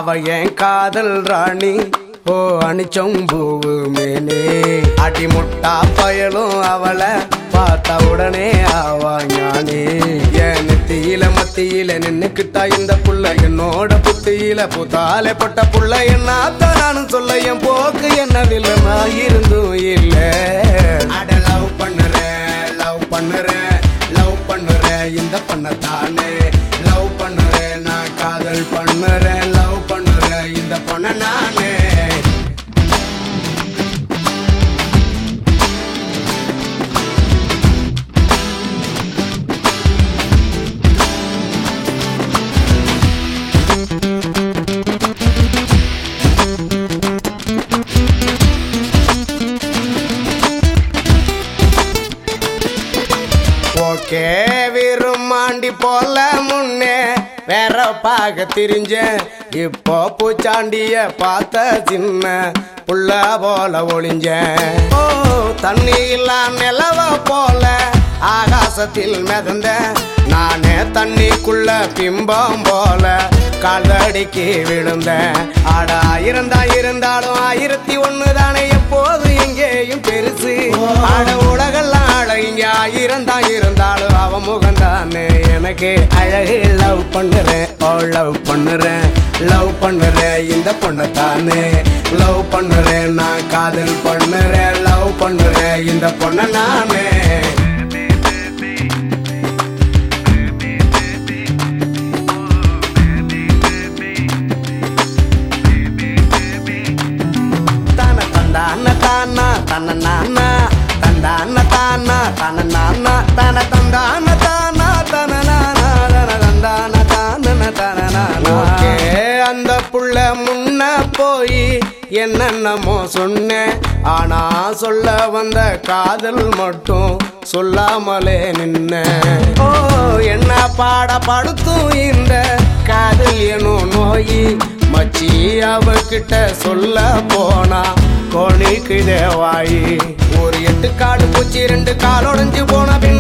அவ என் காதல் ராணி ஓ அணிச்சொம்பூவு மேனே அடி முட்டா பயலும் அவளை பார்த்த உடனே ஆவா ஞானே என் நெத்தியில மத்தியில நின்னுக்கிட்டா இந்த புள்ள என்னோட புத்தியில புத்தாலே பட்ட புள்ள என்னாத்த நானும் சொல்ல என் போக்கு என்ன வில்லனா இருந்தும் இல்ல அட லவ் பண்ணுறேன் லவ் பண்ணுறேன் லவ் பண்ணுறேன் இந்த பண்ணத்தானே லவ் பண்ணுறேன் நான் காதல் பண்ணுறேன் லவ் பண்ணுறேன் இந்த பொண்ண நானே ஓகே விரும்மாண்டி போல முன்னே வேற பாக திரிஞ்சேன் இப்போ பூச்சாண்டிய பார்த்த சின்ன புள்ள போல ஒளிஞ்சேன் ஓ தண்ணி இல்லா நிலவ போல ஆகாசத்தில் மிதந்த நானே தண்ணிக்குள்ள பிம்பம் போல கால்தடிக்கு விழுந்தேன் ஆட இருந்தா இருந்தாலும் ஆயிரத்தி ஒண்ணு தானே எப்போது எங்கேயும் பெருசு ஆட உலகெல்லாம் ஆட இங்க ஆயிரம் தான் இருந்தாலும் அவ முகம்தானே எனக்கு அழகு லவ் பண்ணுறேன் ஓ லவ் பண்ணுறேன் லவ் பண்ணுறேன் இந்த பொண்ணை தானே லவ் பண்ணுறேன் நான் காதல் பண்ணுறேன் லவ் பண்ணுறேன் இந்த பொண்ணை நானே தான தந்தான தானா தன நானா தந்தான தானா தன நானா தன தந்தான தானா தன நானா தன தந்தான தானன தன நானா ஓகே, அந்த புள்ள முன்ன போய் என்னென்னமோ சொன்னேன் ஆனா சொல்ல வந்த காதல் மட்டும் சொல்லாமலே நின்ன ஓ என்ன பாட படுத்தும் இந்த காதல் எனும் நோயி மச்சி அவகிட்ட சொல்ல போனா கோணிக்கு தேவாயி ஒரு எட்டு காடு பூச்சி ரெண்டு கால் உடைஞ்சு போன பின்ன